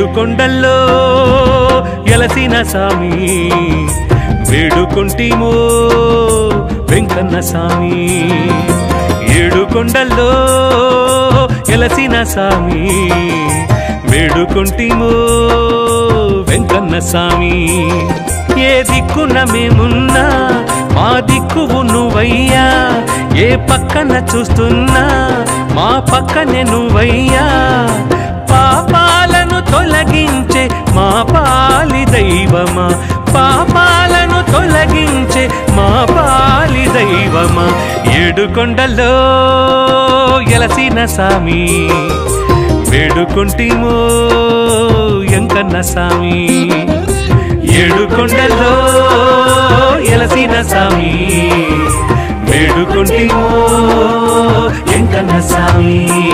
కొండల్లో ఎలసిన సామి వేడుకుంటిమో వెంకన్న సామి ఏడు కొండల్లో ఎలసిన సామి వేడుకుంటిమో వెంకన్న సామి ఏ దిక్కున మేమున్నా మా దిక్కువు నువ్వయ్యా ఏ పక్కన చూస్తున్నా మా పక్కనే నువ్వయ్యా పాపాలను తొలగించే మా పాలి దైవమా పాపాలను తొలగించే మా పాలి దైవమా ఏడు కొండల్లో ఎలసిన సామి వేడుకుంటిమో ఎంకన్న సామి ఏడు కొండల్లో ఎలసిన సామి వేడుకుంటిమో ఎంకన్న సామి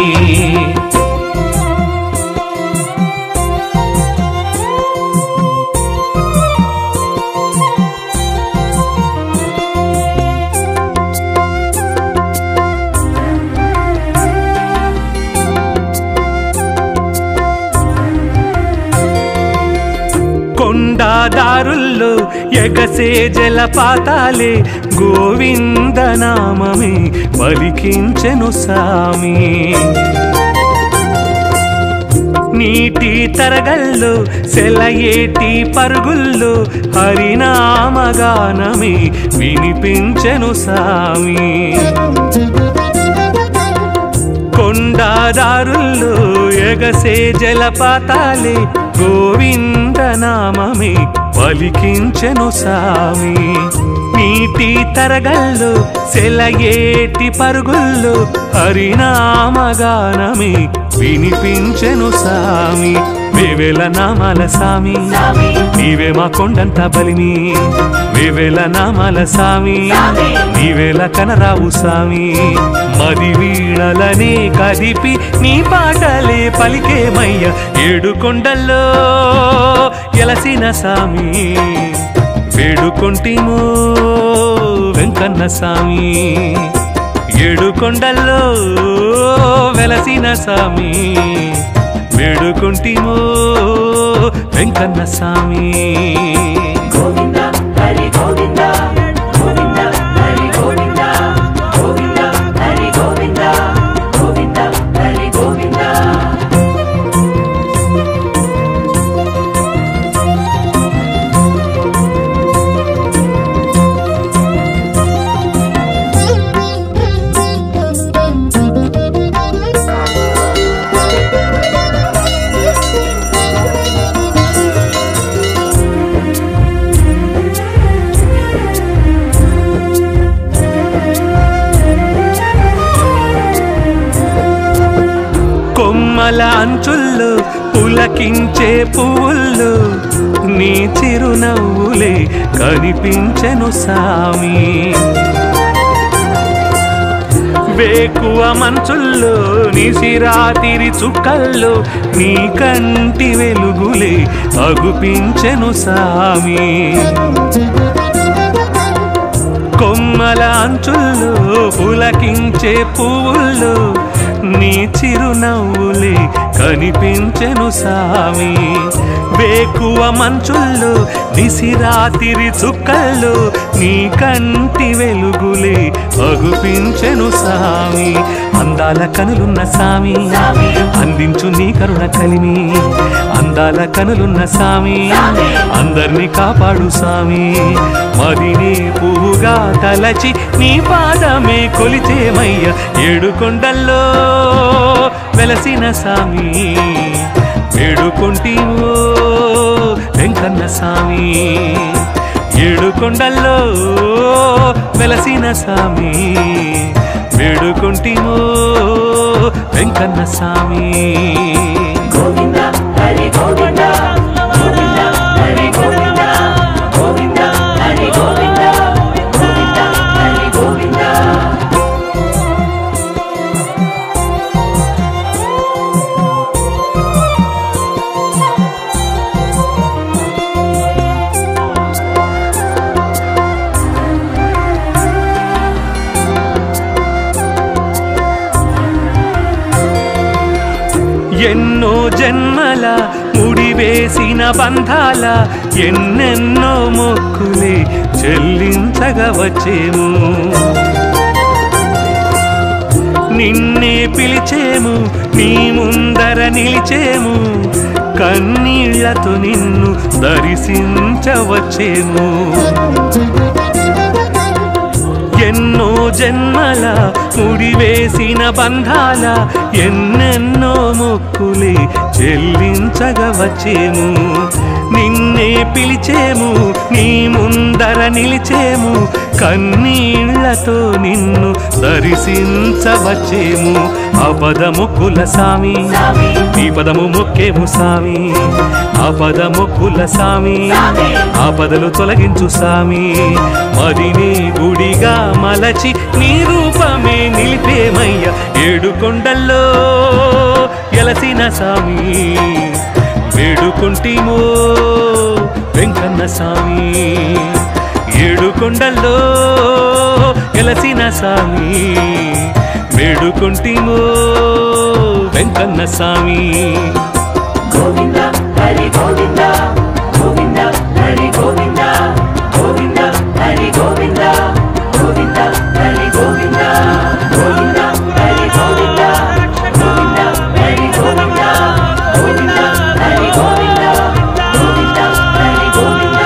కొండాదారుల్లో ఎగసే జలపాతాలే గోవిందనామమే పలికించెను సామి నీటి తరగల్లో సెలయేటి పరుగుల్లో హరినామగానమే వినిపించెను సామి కొండాదారుల్లో ఎగసే జలపాతాలే గోవిందనామమే పలికించెను సామి నీటి తరగల్లో సెలయేటి పరుగుల్లో హరినామగానమే వినిపించెను సామి వేవేల నామాల సామి నీవే మా కొండంత బలిమి వేవేల నామాల సామి నీవేల కనరావు సామి మది వీణలనే కదిపి నీ పాటలే పలికేమయ్య ఏడు కొండల్లో ఎలసిన సామి వేడుకొంటిమో వెంకన్న సామి ఏడు కొండల్లో వెలసిన సామి వేడుకొంటిమో వెంకన్న సామి గోవింద హరి గోవింద గోవింద హరి గోవింద గోవింద హరి గోవింద గోవింద హరి గోవింద కొమ్మల అంచుల్లో పులకించే పువ్వుల్లో నీ చిరునవ్వులే కనిపించెను సామి వేకువ మంచుల్లో నిసిరాతిరి చుక్కల్లో నీ కంటి వెలుగులే అగుపించెను సామి కొమ్మల అంచుల్లో పులకించే పువ్వుల్లో నీ చిరునవ్వులే కనిపించెను సామి వేకువ మంచుల్లో నిసిరాతిరి చుక్కల్లో నీ కంటి వెలుగులే అగుపించెను సామి అందాల కనులున్న సామి అందించు నీ కరుణ కలిమి అందాల కనులున్న సామి అందరినీ కాపాడు సామి మదిని పువ్వుగా తలచి నీ పాదమే కొలిచేమయ్య ఏడు కొండల్లో వెలసిన సామి వేడుకొంటివో వెంకన్న సామి ఏడు కొండల్లో వెలసిన సామి వేడుకొంటివో వెంకన్న సామి గోవింద హరి గోవింద గోవింద హరి గోవింద గోవింద హరి గోవింద గోవింద హరి గోవింద ఎన్నో జన్మల ముడివేసిన బంధాల ఎన్నెన్నో మొక్కులే చెల్లించగా వచ్చేము నిన్నే పిలిచేము నీ ముందర నిలిచేము కన్నీళ్లతో నిన్ను దర్శించవచ్చేము ఎన్నో జన్మల ముడివేసిన బంధాల ఎన్నెన్నో మొక్కులే చెల్లించగా వచ్చేము నిన్నే పిలిచేము నీ ముందర నిలిచేము కన్నీళ్లతో నిన్ను దర్శించవచ్చేము అపదము కుల సామి నీ పదము మొక్కేము సామి ఆపదము కుల సామి ఆపదలు తొలగించు సామి మదిని గుడిగా మలచి నీ రూపమే నిలిపేమయ్య ఏడు కొండల్లో ఎలసిన సామి వేడుకుంటిమో వెంకన్న సామి ఏడు కొండల్లో ఎలసిన సామి వేడుకుంటిమో వెంకన్న సామి గోవింద హరి గోవింద గోవింద హరి గోవింద గోవింద హరి గోవింద గోవింద హరి గోవింద గోవింద హరి గోవింద గోవింద హరి గోవింద గోవింద హరి గోవింద గోవింద హరి గోవింద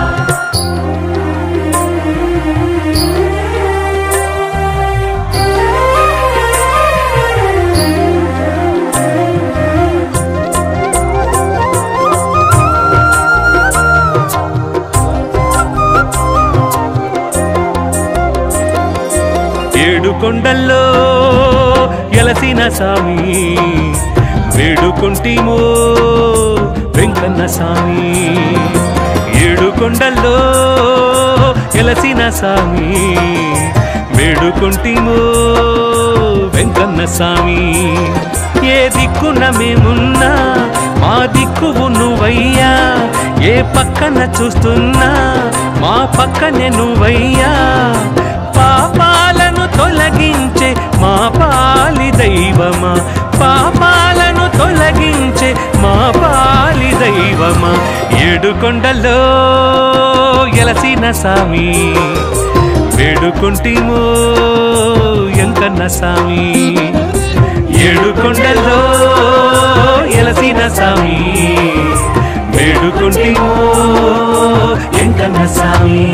ఏడు కొండల్లో ఎలసిన సామి వేడుకుంటిమో వెంకన్న సామి ఏడు కొండల్లో ఎలసిన సామి వేడుకుంటిమో వెంకన్న సామి ఏ దిక్కున మేమున్నా మా దిక్కువు నువ్వయ్యా ఏ పక్కన చూస్తున్నా మా పక్కనే నువ్వయ్యా పాపాలను తొలగించే మా పాలి దైవమా పాపాలను తొలగించే మా పాలి దైవమా ఏడు కొండల్లో ఎలసిన సామి వేడుకుంటిమో ఎంకన్న సామి ఏడు కొండల్లో ఎలసిన సామి వేడుకుంటిమో ఎంకన్న సామి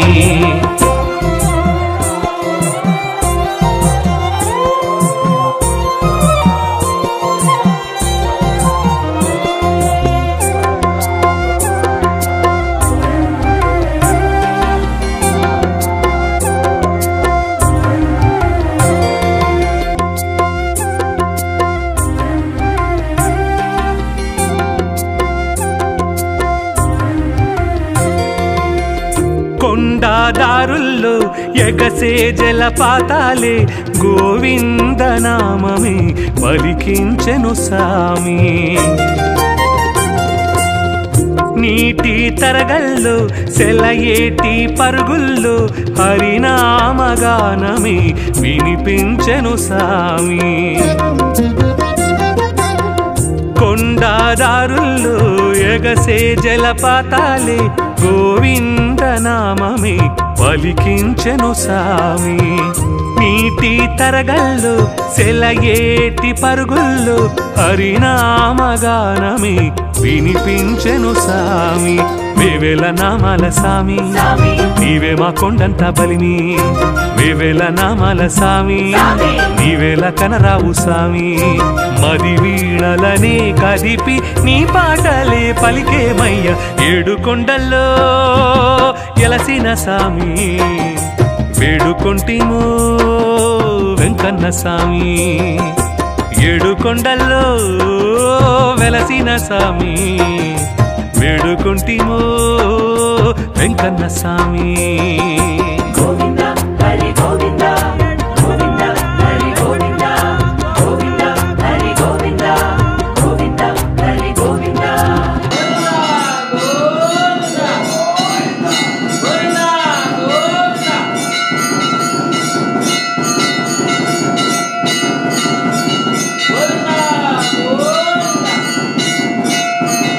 కొండాదారుల్లో ఎగసే జలపాతాలే గోవిందనామమే పలికించెను సామి నీటి తరగల్లో సెలయేటి పరుగుల్లో హరినామగానమే వినిపించెను సామి కొండాదారుల్లో ఎగసే జలపాతాలే గోవిందనామమే పలికించెను సామి నీటి తరగల్లో సెలయేటి పరుగుల్లో హరినామగానమే వినిపించెను సామి వేవేల నామాల సామి సామి నీవే మా కొండంత బలిమి వేవేల నామాల సామి నీవేల కనరావు సామి మది వీణలనే కదిపి నీ పాటలే పలికేమయ్య ఏడు కొండల్లో ఎలసిన సామి వేడుకొంటిమో వెంకన్న సామి ఏడు కొండల్లో వెలసిన సామి వేడుకొంటిమో వెంకన్న సామి గోవింద హరి గోవింద గోవింద హరి గోవింద గోవింద హరి గోవింద గోవింద హరి గోవింద గోవిందా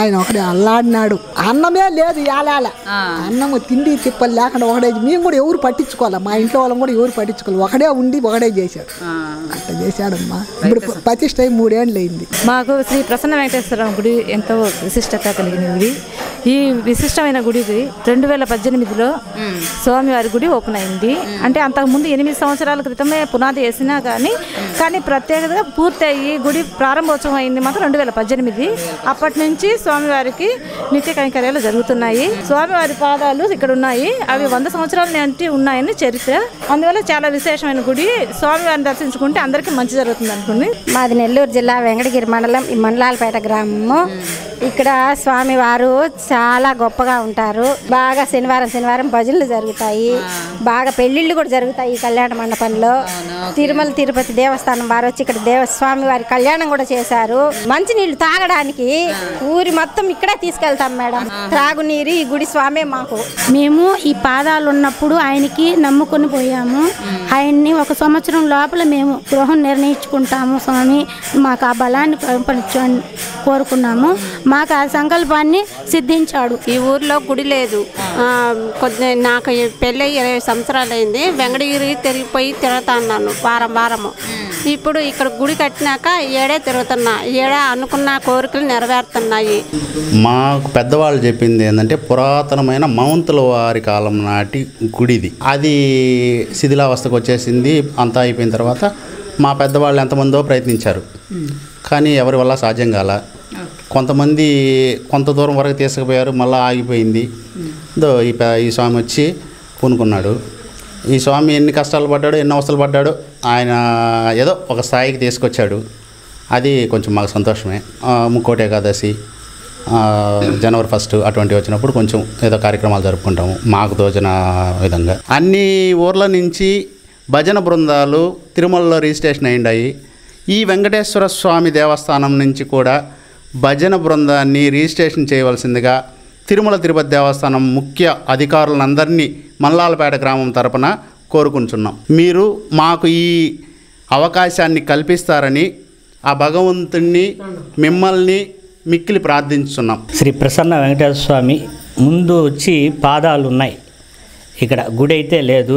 ఆయన ఒకడే అల్లాడినాడు అన్నమే లేదు ఏలాల అన్నము తిండి తిప్పలు లేకుండా ఒకడే మేము కూడా ఎవరు పట్టించుకోవాలి మా ఇంట్లో వాళ్ళని కూడా ఎవరు పట్టించుకోవాలి ఒకడే ఉండి ఒకడే చేశాడు అట్లా చేశాడమ్మా ఇప్పుడు ప్రతిష్ట అయి మూడేళ్ళు అయింది మాకు శ్రీ ప్రసన్న వెంకటేశ్వర గుడి ఎంతో విశిష్టత కలిగిన గుడి ఈ విశిష్టమైన గుడికి రెండు వేల పద్దెనిమిదిలో స్వామివారి గుడి ఓపెన్ అయింది అంటే అంతకుముందు ఎనిమిది సంవత్సరాల క్రితమే పునాది వేసినా కానీ కానీ ప్రత్యేకతగా పూర్తి అయ్యి గుడి ప్రారంభోత్సవం అయింది మాత్రం రెండు వేల పద్దెనిమిది అప్పటి నుంచి స్వామివారికి నిత్య కైంకర్యాలు జరుగుతున్నాయి స్వామివారి పాదాలు ఇక్కడ ఉన్నాయి అవి వంద సంవత్సరాల నాటి ఉన్నాయని చరిత్ర అందువల్ల చాలా విశేషమైన గుడి స్వామివారిని దర్శించుకుంటే అందరికీ మంచి జరుగుతుంది అనుకుని మాది నెల్లూరు జిల్లా వెంకటగిరి మండలం ఈ మండలాలపేట గ్రామము ఇక్కడ స్వామివారు చాలా గొప్పగా ఉంటారు బాగా శనివారం శనివారం భజనలు జరుగుతాయి బాగా పెళ్లిళ్ళు కూడా జరుగుతాయి ఈ కళ్యాణ మండపంలో తిరుమల తిరుపతి దేవస్థానం వారు వచ్చి ఇక్కడ దేవ స్వామివారి కళ్యాణం కూడా చేశారు మంచినీళ్ళు తాగడానికి ఊరి మొత్తం ఇక్కడే తీసుకెళ్తాం మేడం త్రాగునీరు ఈ గుడి స్వామే మాకు మేము ఈ పాదాలు ఉన్నప్పుడు ఆయనకి నమ్ముకొని పోయాము ఆయన్ని ఒక సంవత్సరం లోపల మేము గృహం నిర్ణయించుకుంటాము స్వామి మాకు ఆ బలాన్ని పంపించని కోరుకున్నాము మాకు ఆ సంకల్పాన్ని సిద్ధించాడు ఈ ఊర్లో గుడి లేదు ఆ, కొద్ది నాకు ఈ పెళ్ళి ఇరవై సంవత్సరాలు అయింది వెంకటగిరి తిరిగిపోయి తిరుగుతా ఉన్నాను వారం వారము ఇప్పుడు ఇక్కడ గుడి కట్టినాక ఏడే తిరుగుతున్నా ఏడే అనుకున్న కోరికలు నెరవేరుతున్నాయి మాకు పెద్దవాళ్ళు చెప్పింది ఏంటంటే పురాతనమైన మౌంతుల వారి కాలం నాటి గుడిది అది శిథిలావస్థకు వచ్చేసింది అంతా అయిపోయిన తర్వాత మా పెద్దవాళ్ళు ఎంతమందో ప్రయత్నించారు కానీ ఎవరి వల్ల సాధ్యం కాల కొంతమంది కొంత దూరం వరకు తీసుకుపోయారు మళ్ళీ ఆగిపోయింది దో ఈ ప- ఈ స్వామి వచ్చి పూనుకున్నాడు ఈ స్వామి ఎన్ని కష్టాలు పడ్డాడు ఎన్ని అవస్థలు పడ్డాడు ఆయన ఏదో ఒక స్థాయికి తీసుకొచ్చాడు అది కొంచెం మాకు సంతోషమే ఆ, ముక్కోటి ఏకాదశి ఆ, జనవరి ఫస్ట్ అటువంటి వచ్చినప్పుడు కొంచెం ఏదో కార్యక్రమాలు జరుపుకుంటాము మాకు తోచిన విధంగా అన్ని ఊర్ల నుంచి భజన బృందాలు తిరుమలలో రిజిస్ట్రేషన్ అయ్యాయి ఈ వెంకటేశ్వర స్వామి దేవస్థానం నుంచి కూడా భజన బృందాన్ని రిజిస్ట్రేషన్ చేయవలసిందిగా తిరుమల తిరుపతి దేవస్థానం ముఖ్య అధికారులందరినీ మల్లాలపేట గ్రామం తరపున కోరుకుంటున్నాం మీరు మాకు ఈ అవకాశాన్ని కల్పిస్తారని ఆ భగవంతుణ్ణి మిమ్మల్ని మిక్కిలి ప్రార్థించున్నాం శ్రీ ప్రసన్న వెంకటేశ్వర స్వామి ముందు వచ్చి పాదాలు ఉన్నాయి ఇక్కడ గుడి అయితే లేదు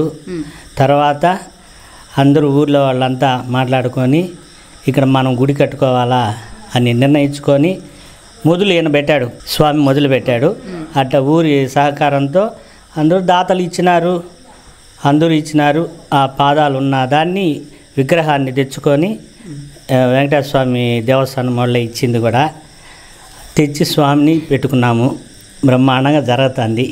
తర్వాత అందరూ ఊర్లో వాళ్ళంతా మాట్లాడుకొని ఇక్కడ మనం గుడి కట్టుకోవాలా అని నిర్ణయించుకొని మొదలు ఈయన పెట్టాడు స్వామి మొదలు పెట్టాడు అట్లా ఊరి సహకారంతో అందరూ దాతలు ఇచ్చినారు అందరూ ఇచ్చినారు ఆ పాదాలు ఉన్న దాన్ని విగ్రహాన్ని తెచ్చుకొని ఆ, వెంకటేశ్వర స్వామి దేవస్థానం వాళ్ళే ఇచ్చింది కూడా తెచ్చి స్వామిని పెట్టుకున్నాము బ్రహ్మాండంగా జరుగుతుంది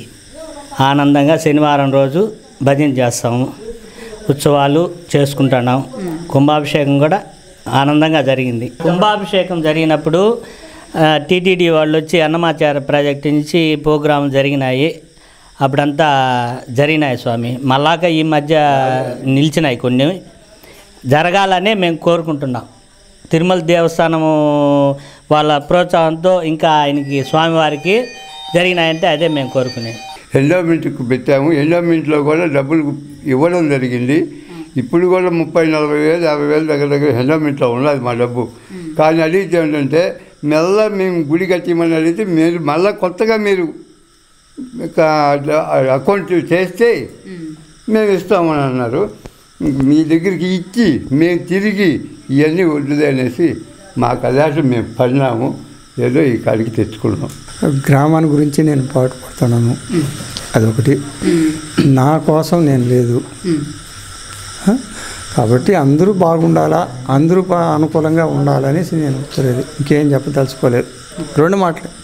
ఆనందంగా శనివారం రోజు భజన చేస్తాము ఉత్సవాలు చేసుకుంటున్నాం కుంభాభిషేకం కూడా ఆనందంగా జరిగింది కుంభాభిషేకం జరిగినప్పుడు టీటీడీ వాళ్ళు వచ్చి అన్నమాచార ప్రాజెక్టు నుంచి ప్రోగ్రాం జరిగినాయి అప్పుడంతా జరిగినాయి స్వామి మళ్ళాక ఈ మధ్య నిలిచినాయి కొన్ని జరగాలనే మేము కోరుకుంటున్నాం తిరుమల దేవస్థానము వాళ్ళ ప్రోత్సాహంతో ఇంకా ఆయనకి స్వామివారికి జరిగినాయంటే అదే మేము కోరుకునేది ఎండోమెంట్కి పెట్టాము ఎండోమెంట్లో కూడా డబ్బులు ఇవ్వడం జరిగింది ఇప్పుడు కూడా ముప్పై నలభై వేలు యాభై వేలు దగ్గర దగ్గర ఎండోమెంట్లో ఉన్నది మా డబ్బు కానీ అడిగితే ఏంటంటే మెల్ల మేము గుడి కట్టిమని అడిగితే మీరు మళ్ళీ కొత్తగా మీరు అకౌంట్ చేస్తే మేము ఇస్తామని అన్నారు మీ దగ్గరికి ఇచ్చి మేము తిరిగి ఇవన్నీ వద్దులే అనేసి మా కళ్యాణం మేము పడినాము ఏదో ఈ కాడికి తెచ్చుకున్నాం గ్రామాన్ని గురించి నేను పాటుపడుతున్నాను అదొకటి నా కోసం నేను లేదు హ? కాబట్టి అందరూ బాగుండాలా అందరూ బా- అనుకూలంగా ఉండాలనేసి నేను కోరేది ఇంకేం చెప్పదలుచుకోలేదు రెండు మాటలు